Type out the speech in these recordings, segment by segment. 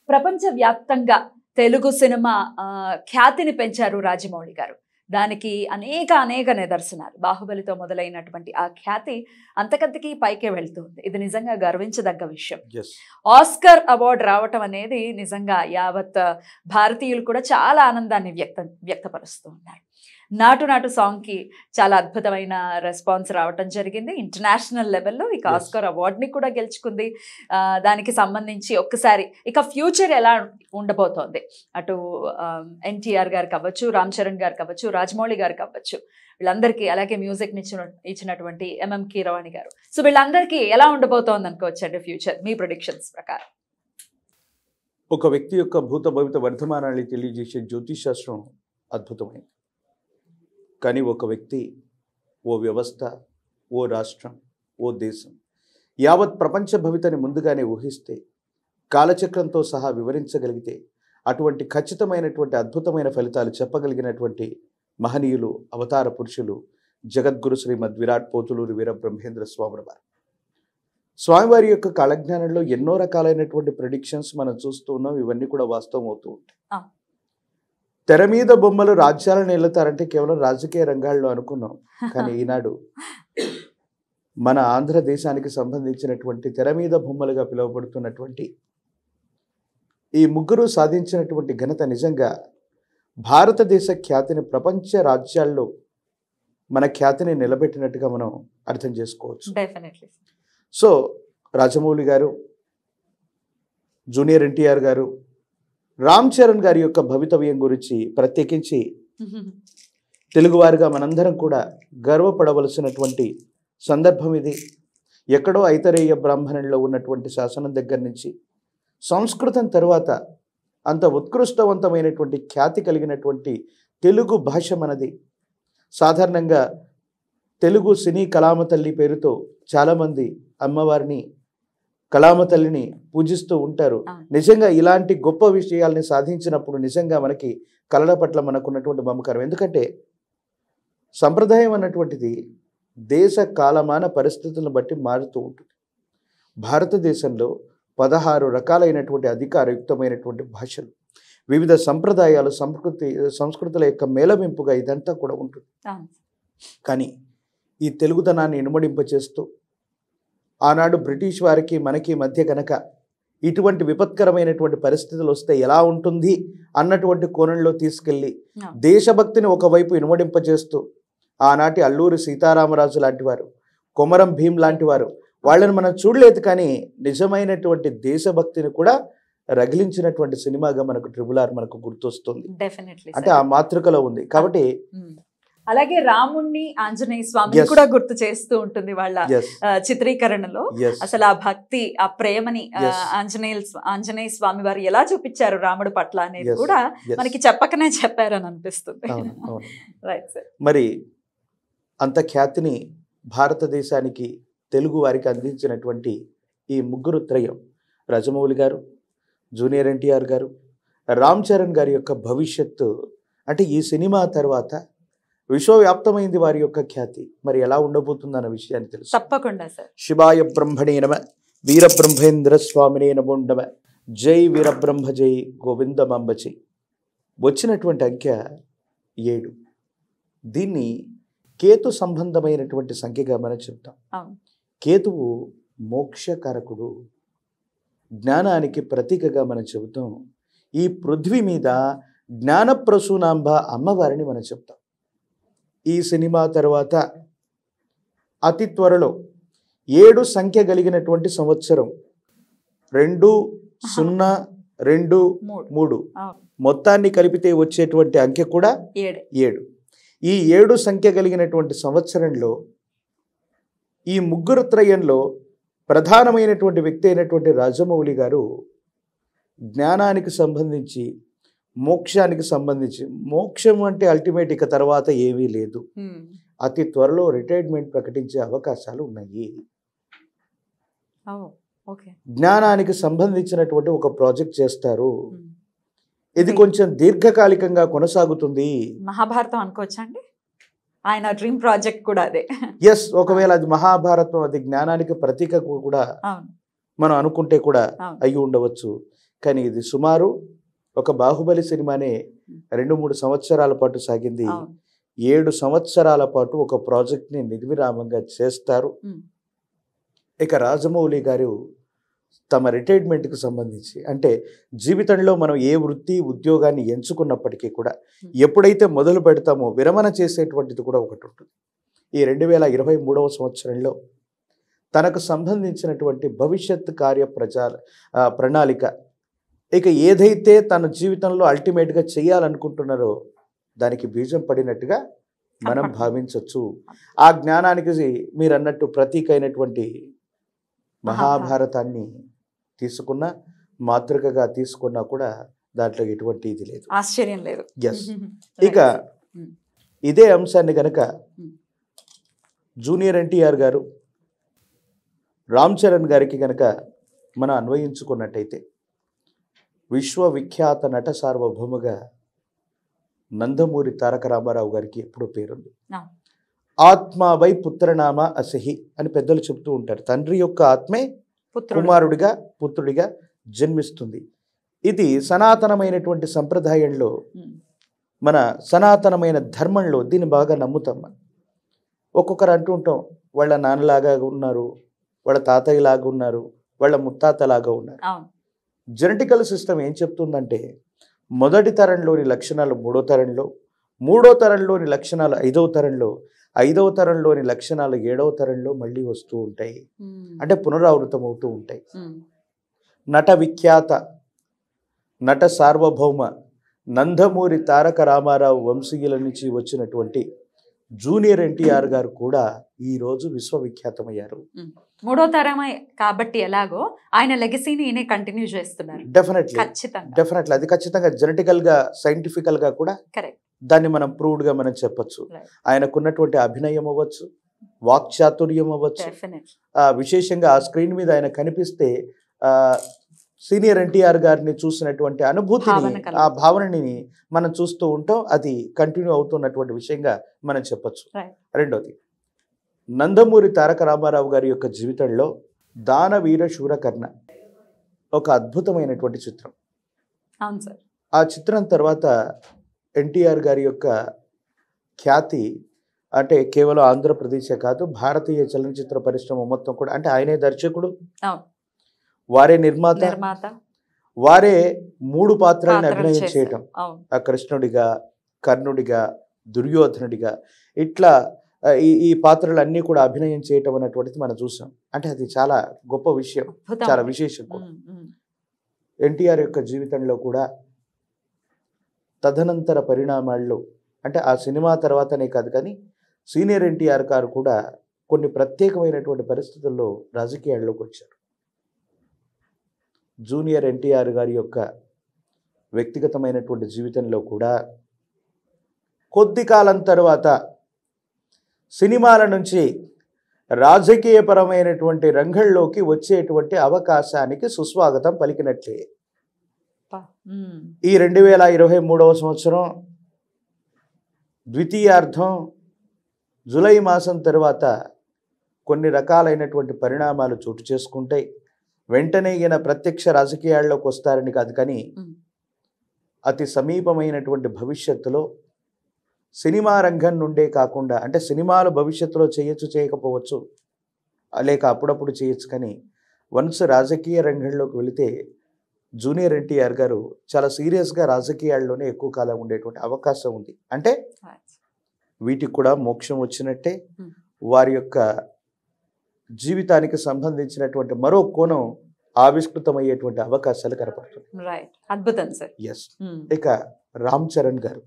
ప్రపంచవ్యాప్తంగా తెలుగు సినిమా ఆ, ఖ్యాతిని పెంచారు రాజమౌళి గారు దానికి అనేక అనేక నిదర్శనాలు బాహుబలితో మొదలైనటువంటి ఆ ఖ్యాతి అంతకంతకి పైకే వెళ్తుంది ఇది నిజంగా గర్వించదగ్గ విషయం ఎస్ ఆస్కర్ అవార్డు రావటం అనేది నిజంగా యావత్ భారతీయులు కూడా చాలా ఆనందాన్ని వ్యక్తం వ్యక్తపరుస్తూ ఉన్నారు నాటు నాటు సాంగ్కి చాలా అద్భుతమైన రెస్పాన్స్ రావటం జరిగింది ఇంటర్నేషనల్ లెవెల్లో ఇక Yes. ఆస్కర్ అవార్డుని కూడా గెలుచుకుంది ఆ, దానికి సంబంధించి ఒక్కసారి ఇక ఫ్యూచర్ ఎలా ఉండబోతోంది అటు ఎన్టీఆర్ గారు కావచ్చు రామ్ చరణ్ గారు కావచ్చు రాజమౌళి గారు కావచ్చు వీళ్ళందరికీ అలాగే మ్యూజిక్ని ఇచ్చిన ఇచ్చినటువంటి ఎంఎం కీరవాణి గారు సో వీళ్ళందరికీ ఎలా ఉండబోతోంది అనుకోవచ్చండి ఫ్యూచర్ మీ ప్రొడిక్షన్స్ ప్రకారం ఒక వ్యక్తి యొక్క భూత భవిత వర్ధమానాన్ని తెలియజేసే జ్యోతిష్ శాస్త్రం అద్భుతమైంది కానీ ఒక వ్యక్తి ఓ వ్యవస్థ ఓ రాష్ట్రం ఓ దేశం యావత్ ప్రపంచ భవితని ముందుగానే ఊహిస్తే కాలచక్రంతో సహా వివరించగలిగితే అటువంటి ఖచ్చితమైనటువంటి అద్భుతమైన ఫలితాలు చెప్పగలిగినటువంటి మహనీయులు అవతార పురుషులు జగద్గురు శ్రీమద్ విరాట్ పోతులూరి వీర బ్రహ్మేంద్ర స్వామి వారు స్వామివారి యొక్క కాలజ్ఞానంలో ఎన్నో రకాలైనటువంటి ప్రిడిక్షన్స్ మనం చూస్తూ ఉన్నాం ఇవన్నీ కూడా వాస్తవం అవుతూ ఉంటాయి ఆ. తెర మీద బొమ్మలు రాజ్యాలను వెళ్తారంటే కేవలం రాజకీయ రంగాల్లో అనుకున్నాం కానీ ఈనాడు మన ఆంధ్రదేశానికి సంబంధించినటువంటి తెర మీద బొమ్మలుగా పిలువబడుతున్నటువంటి ఈ ముగ్గురు సాధించినటువంటి ఘనత నిజంగా భారతదేశ ఖ్యాతిని ప్రపంచ రాజ్యాల్లో మన ఖ్యాతిని నిలబెట్టినట్టుగా మనం అర్థం చేసుకోవచ్చు డెఫినెట్లీ సో రాజమౌళి గారు జూనియర్ ఎన్టీఆర్ గారు రామ్ చరణ్ గారి యొక్క భవితవ్యం గురించి ప్రత్యేకించి తెలుగువారిగా మనందరం కూడా గర్వపడవలసినటువంటి సందర్భం ఇది ఎక్కడో ఐతరేయ బ్రాహ్మణంలో ఉన్నటువంటి శాసనం దగ్గర నుంచి సంస్కృతం తరువాత అంత ఉత్కృష్టవంతమైనటువంటి ఖ్యాతి కలిగినటువంటి తెలుగు భాష మనది సాధారణంగా తెలుగు సినీ కళామ తల్లి పేరుతో చాలామంది అమ్మవారిని కళామ తల్లిని పూజిస్తూ ఉంటారు అవును. నిజంగా ఇలాంటి గొప్ప విషయాల్ని సాధించినప్పుడు నిజంగా మనకి కళల పట్ల మనకున్నటువంటి మమకారం ఎందుకంటే సంప్రదాయం అన్నటువంటిది దేశ కాలమాన పరిస్థితులను బట్టి మారుతూ ఉంటుంది భారతదేశంలో పదహారు రకాలైనటువంటి అధికారయుక్తమైనటువంటి భాషలు వివిధ సంప్రదాయాలు సంస్కృతి సంస్కృతుల యొక్క మేళవింపుగా ఇదంతా కూడా ఉంటుంది అవును. కానీ ఈ తెలుగుతనాన్ని ఇనుమడింపచేస్తూ ఆనాడు బ్రిటిష్ వారికి మనకి మధ్య గనక ఇటువంటి విపత్కరమైనటువంటి పరిస్థితులు వస్తే ఎలా ఉంటుంది అన్నటువంటి కోణంలో తీసుకెళ్ళి అవును. దేశభక్తిని ఒకవైపు ఇనుమడింపచేస్తూ ఆనాటి అల్లూరి సీతారామరాజు లాంటి వారు కొమరం భీం లాంటి వారు వాళ్ళని మనం చూడలేదు కానీ నిజమైనటువంటి దేశభక్తిని కూడా రగిలించినటువంటి సినిమాగా మనకు ట్రిబుల్ ఆర్ మనకు గుర్తొస్తుంది డెఫినెట్లీ అంటే ఆ మాతృకలో ఉంది కాబట్టి అలాగే రాముణ్ణి ఆంజనేయ స్వామిని Yes. కూడా గుర్తు చేస్తూ ఉంటుంది వాళ్ళ ఎస్ ఆ, చిత్రీకరణలో ఎస్ అసలు ఆ భక్తి ఆ ప్రేమని ఆ, Yes. ఆంజనేయ స్వ- ఆంజనేయ స్వామి వారు ఎలా చూపించారు రాముడు పట్ల అనేది Yes. కూడా Yes. మనకి చెప్పకనే చెప్పారని అనిపిస్తుంది అవును అవును రైట్ సార్ మరి అంత ఖ్యాతిని భారతదేశానికి తెలుగు వారికి అందించినటువంటి ఈ ముగ్గురు త్రయం రాజమౌళి గారు జూనియర్ ఎన్టీఆర్ గారు రామ్ చరణ్ గారి యొక్క భవిష్యత్తు అంటే ఈ సినిమా తర్వాత విశ్వవ్యాప్తమైంది వారి యొక్క ఖ్యాతి మరి ఎలా ఉండబోతుందన్న విషయాన్ని తెలుసు తప్పకుండా సార్ శివాయ బ్రహ్మణే నమ వీరబ్రహ్మేంద్ర స్వామినే నమో నమ జై వీరబ్రహ్మ జై గోవిందమాంబ జై వచ్చినటువంటి అంకె ఏడు దీన్ని కేతు సంబంధమైనటువంటి సంఖ్యగా మనం చెప్తాం అవును కేతువు మోక్షకారకుడు జ్ఞానానికి ప్రతీకగా మనం చెబుతాం ఈ పృథ్వీ మీద జ్ఞానప్రసూనాంబ అమ్మవారిని మనం చెప్తాం ఈ సినిమా తర్వాత అతి త్వరలో ఏడు సంఖ్య కలిగినటువంటి సంవత్సరం రెండు సున్నా రెండు మూడు మూడు అవును మొత్తాన్ని కలిపితే వచ్చేటువంటి అంకె కూడా ఏడే ఏడు ఈ ఏడు సంఖ్య కలిగినటువంటి సంవత్సరంలో ఈ ముగ్గురు త్రయంలో ప్రధానమైనటువంటి వ్యక్తి అయినటువంటి రాజమౌళి గారు జ్ఞానానికి సంబంధించి మోక్షానికి సంబంధించి మోక్షం అంటే అల్టిమేట్ ఇక తర్వాత ఏమీ లేదు హ్మ్. అతి త్వరలో రిటైర్మెంట్ ప్రకటించే అవకాశాలు ఉన్నాయి ఓ ఓకే జ్ఞానానికి సంబంధించినటువంటి ఒక ప్రాజెక్ట్ చేస్తారు హ్మ్. ఇది కొంచెం దీర్ఘకాలికంగా కొనసాగుతుంది మహాభారతం అనుకోవచ్చా అండి ఆయన డ్రీమ్ ప్రాజెక్ట్ కూడా అదే ఎస్ ఒకవేళ అది మహాభారతం అది జ్ఞానానికి ప్రతీక కూడా అవును మనం అనుకుంటే కూడా అవును అయి ఉండవచ్చు కానీ ఇది సుమారు ఒక బాహుబలి సినిమానే రెండు మూడు సంవత్సరాల పాటు సాగింది అవును ఏడు సంవత్సరాల పాటు ఒక ప్రాజెక్ట్ని నిర్విరామంగా చేస్తారు ఉమ్. ఇక రాజమౌళి గారు తమ రిటైర్మెంట్కి సంబంధించి అంటే జీవితంలో మనం ఏ వృత్తి ఉద్యోగాన్ని ఎంచుకున్నప్పటికీ కూడా ఎప్పుడైతే మొదలు పెడతామో విరమణ చేసేటువంటిది కూడా ఒకటి ఉంటుంది ఈ రెండు వేల ఇరవై మూడవ సంవత్సరంలో తనకు సంబంధించినటువంటి భవిష్యత్ కార్య ప్రచార ఆ, ప్రణాళిక ఇక ఏదైతే తన జీవితంలో అల్టిమేట్గా చేయాలనుకుంటున్నారో దానికి బీజం పడినట్టుగా మనం తప్పకుండా. భావించవచ్చు ఆ జ్ఞానానికి మీరు అన్నట్టు ప్రతీక అయినటువంటి మహాభారతాన్ని తీసుకున్న మాతృకగా తీసుకున్నా కూడా దాంట్లో ఎటువంటి ఇది లేదు ఆశ్చర్యం లేదు ఎస్ ఇక Hmm. ఇదే అంశాన్ని గనక Hmm. జూనియర్ ఎన్టీఆర్ గారు రామ్ చరణ్ గారికి గనక మనం అన్వయించుకున్నట్టయితే విశ్వవిఖ్యాత నట సార్వభౌమగా నందమూరి తారక రామారావు గారికి ఎప్పుడూ పేరుంది Ah. ఆత్మావై పుత్రనామ అసహి అని పెద్దలు చెప్తూ ఉంటారు తండ్రి యొక్క ఆత్మే పుత్రుడు కుమారుడిగా పుత్రుడిగా జన్మిస్తుంది ఇది సనాతనమైనటువంటి సంప్రదాయంలో ఉమ్. మన సనాతనమైన ధర్మంలో దీన్ని బాగా నమ్ముతాం మనం ఒక్కొక్కరు అంటూ ఉంటాం వాళ్ళ నాన్నలాగా ఉన్నారు వాళ్ళ తాతయ్యలాగా ఉన్నారు వాళ్ళ ముత్తాతలాగా ఉన్నారు అవును జెనెటికల్ సిస్టమ్ ఏం చెప్తుందంటే మొదటి తరంలోని లక్షణాలు మూడో తరంలో మూడో తరంలోని లక్షణాలు ఐదవ తరంలో ఐదవ తరంలోని లక్షణాలు ఏడవ తరంలో మళ్ళీ వస్తూ ఉంటాయి ఉమ్. అంటే పునరావృతం అవుతూ ఉంటాయి ఉమ్. నట విఖ్యాత నట సార్వభౌమ నందమూరి తారక రామారావు వంశీయుల నుంచి వచ్చినటువంటి జూనియర్ ఎన్టీఆర్ గారు కూడా ఈరోజు విశ్వవిఖ్యాతమయ్యారు మూడో తరమే కాబట్టి ఎలాగో ఆయన లెగసీని ఈయన కంటిన్యూ చేస్తున్నారు డెఫినెట్లీ ఖచ్చితంగా డెఫినెట్లీ అది ఖచ్చితంగా జెనెటికల్ గా సైంటిఫికల్ గా కూడా కరెక్ట్ దాన్ని మనం ప్రూవ్డ్ గా మనం చెప్పొచ్చు Right. ఆయనకున్నటువంటి అభినయం అవ్వచ్చు వాక్చాతుర్యం అవ్వచ్చు డెఫినెట్ ఆ, విశేషంగా ఆ స్క్రీన్ మీద ఆయన కనిపిస్తే ఆ సీనియర్ ఎన్టీఆర్ గారిని చూసినటువంటి అనుభూతిని భావన ఆ కలుగుతుంది. భావనని మనం చూస్తూ ఉంటాం అది కంటిన్యూ అవుతున్నటువంటి విషయంగా మనం చెప్పొచ్చు Right. రెండోది నందమూరి తారక రామారావు గారి యొక్క జీవితంలో దానవీర శూరకర్ణ ఒక అద్భుతమైనటువంటి చిత్రం అవును సార్ ఆ చిత్రం తర్వాత ఎన్టీఆర్ గారి యొక్క ఖ్యాతి అంటే కేవలం ఆంధ్రప్రదేశే కాదు భారతీయ చలనచిత్ర పరిశ్రమ మొత్తం కూడా అంటే ఆయనే దర్శకుడు అవును. వారే నిర్మాత నిర్మాత వారే మూడు పాత్రలను పాత్రలు అభినయం చేశారు. చేయటం అవును ఆ కృష్ణుడిగా కర్ణుడిగా దుర్యోధనుడిగా ఇట్లా ఆ, ఈ ఈ పాత్రలన్నీ కూడా అభినయం చేయటం అనేటువంటిది మనం చూసాం అంటే అది చాలా గొప్ప విషయం అద్భుతం చాలా విశేషం కూడా ఉమ్, ఉమ్. ఎన్టీఆర్ యొక్క జీవితంలో కూడా తదనంతర పరిణామాల్లో అంటే ఆ సినిమా తర్వాతనే కాదు కానీ సీనియర్ ఎన్టీఆర్ గారు కూడా కొన్ని ప్రత్యేకమైనటువంటి పరిస్థితుల్లో రాజకీయాల్లోకి వచ్చారు జూనియర్ ఎన్టీఆర్ గారి యొక్క వ్యక్తిగతమైనటువంటి జీవితంలో కూడా కొద్ది కాలం తర్వాత సినిమాల నుంచి రాజకీయపరమైనటువంటి రంగంలోకి వచ్చేటువంటి అవకాశానికి సుస్వాగతం పలికినట్లే పా. ఉమ్. ఈ రెండు వేల ఇరవై మూడవ సంవత్సరం ద్వితీయార్థం జూలై మాసం తర్వాత కొన్ని రకాలైనటువంటి పరిణామాలు చోటు చేసుకుంటాయి వెంటనే ఈయన ప్రత్యక్ష రాజకీయాల్లోకి వస్తారని కాదు కానీ ఉమ్. అతి సమీపమైనటువంటి భవిష్యత్తులో సినిమా రంగం నుండే కాకుండా అంటే సినిమాలు భవిష్యత్తులో చేయొచ్చు చేయకపోవచ్చు లేక అప్పుడప్పుడు చేయొచ్చు కానీ వన్స్ రాజకీయ రంగంలోకి వెళితే జూనియర్ ఎన్టీఆర్ గారు చాలా సీరియస్గా రాజకీయాల్లోనే ఎక్కువ కాలం ఉండేటువంటి అవకాశం ఉంది అంటే వీటికి కూడా మోక్షం వచ్చినట్టే Hmm. వారి యొక్క జీవితానికి సంబంధించినటువంటి మరో కోణం ఆవిష్కృతమయ్యేటువంటి అవకాశాలు కనపడుతుంది రైట్ అద్భుతం సార్ ఎస్ ఉమ్. ఇక రామ్ చరణ్ గారు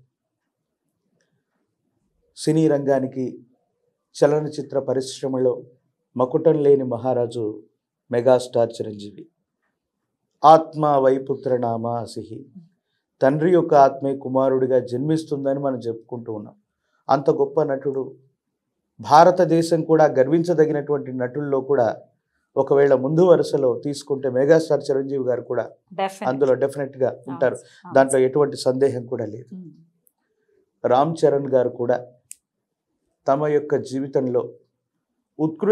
సినీ రంగానికి చలనచిత్ర పరిశ్రమలో మకుటం లేని మహారాజు మెగాస్టార్ చిరంజీవి ఆత్మ వైపుత్రనామ అసిహి తండ్రి యొక్క ఆత్మే కుమారుడిగా జన్మిస్తుందని మనం చెప్పుకుంటూ ఉన్నాం అంత గొప్ప నటుడు భారతదేశం కూడా గర్వించదగినటువంటి నటుల్లో కూడా ఒకవేళ ముందు వరుసలో తీసుకుంటే మెగాస్టార్ చిరంజీవి గారు కూడా Definite. అందులో డెఫినెట్గా ఉంటారు అవును, అవును. దాంట్లో ఎటువంటి సందేహం కూడా లేదు ఉమ్. రామ్ చరణ్ గారు కూడా తమ యొక్క జీవితంలో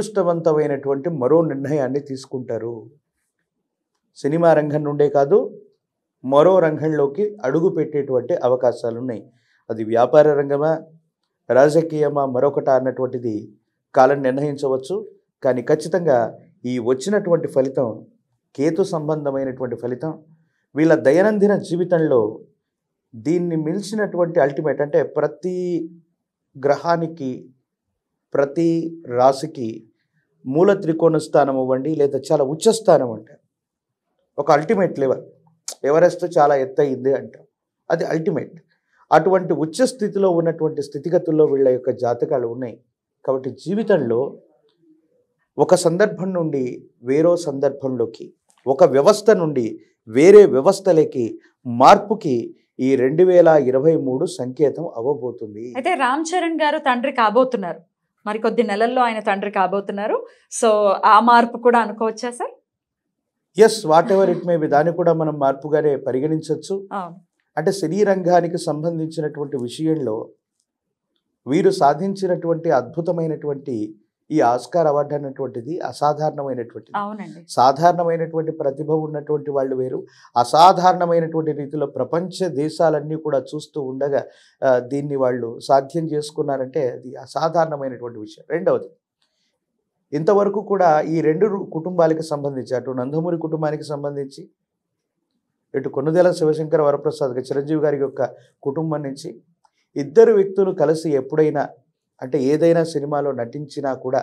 ఉత్కృష్టవంతమైనటువంటి మరో నిర్ణయాన్ని తీసుకుంటారు సినిమా రంగం నుండే కాదు మరో రంగంలోకి అడుగు పెట్టేటువంటి అవకాశాలు ఉన్నాయి అది వ్యాపార రంగమా రాజకీయమా మరొకటా అన్నటువంటిది కాలం నిర్ణయించవచ్చు కానీ ఖచ్చితంగా ఈ వచ్చినటువంటి ఫలితం కేతు సంబంధమైనటువంటి ఫలితం వీళ్ళ దైనందిన జీవితంలో దీన్ని మించినటువంటి అల్టిమేట్ అంటే ప్రతి గ్రహానికి ప్రతి రాశికి మూల త్రికోణ స్థానం ఇవ్వండి లేదా చాలా ఉచ్చ స్థానం అంటారు ఒక అల్టిమేట్ లెవెల్ ఎవరెస్ట్ చాలా ఎత్తయింది అంటాం అది అల్టిమేట్ అటువంటి ఉచ్చ స్థితిలో ఉన్నటువంటి స్థితిగతుల్లో వీళ్ళ యొక్క జాతకాలు ఉన్నాయి కాబట్టి జీవితంలో ఒక సందర్భం నుండి వేరో సందర్భంలోకి ఒక వ్యవస్థ నుండి వేరే వ్యవస్థలకి మార్పుకి ఈ రెండు వేల ఇరవై మూడు సంకేతం అవ్వబోతుంది అయితే రామ్ చరణ్ గారు తండ్రి కాబోతున్నారు మరి కొద్ది నెలల్లో ఆయన తండ్రి కాబోతున్నారు సో ఆ మార్పు కూడా అనుకోవచ్చా sir yes whatever it may be దాన్ని కూడా మనం మార్పుగానే పరిగణించవచ్చు అవును అంటే సినీ రంగానికి సంబంధించినటువంటి విషయంలో వీరు సాధించినటువంటి అద్భుతమైనటువంటి ఈ ఆస్కార్ అవార్డు అన్నటువంటిది అసాధారణమైనటువంటిది అవునండి సాధారణమైనటువంటి ప్రతిభ ఉన్నటువంటి వాళ్ళు వేరు అసాధారణమైనటువంటి రీతిలో ప్రపంచ దేశాలన్నీ కూడా చూస్తూ ఉండగా ఆ, దీన్ని వాళ్ళు సాధ్యం చేసుకున్నారంటే అది అసాధారణమైనటువంటి విషయం రెండవది ఇంతవరకు కూడా ఈ రెండు రు- కుటుంబాలకు సంబంధించి అటు నందమూరి కుటుంబానికి సంబంధించి ఇటు కొన్నుదెల శివశంకర వరప్రసాద్ గారి చిరంజీవి గారి యొక్క కుటుంబం నుంచి ఇద్దరు వ్యక్తులు కలిసి ఎప్పుడైనా అంటే ఏదైనా సినిమాలో నటించినా కూడా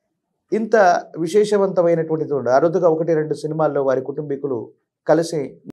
ఇంత విశేషవంతమైనటువంటిది ఉండదు అరుదుగా ఒకటి రెండు సినిమాల్లో వారి కుటుంబీకులు కలిసి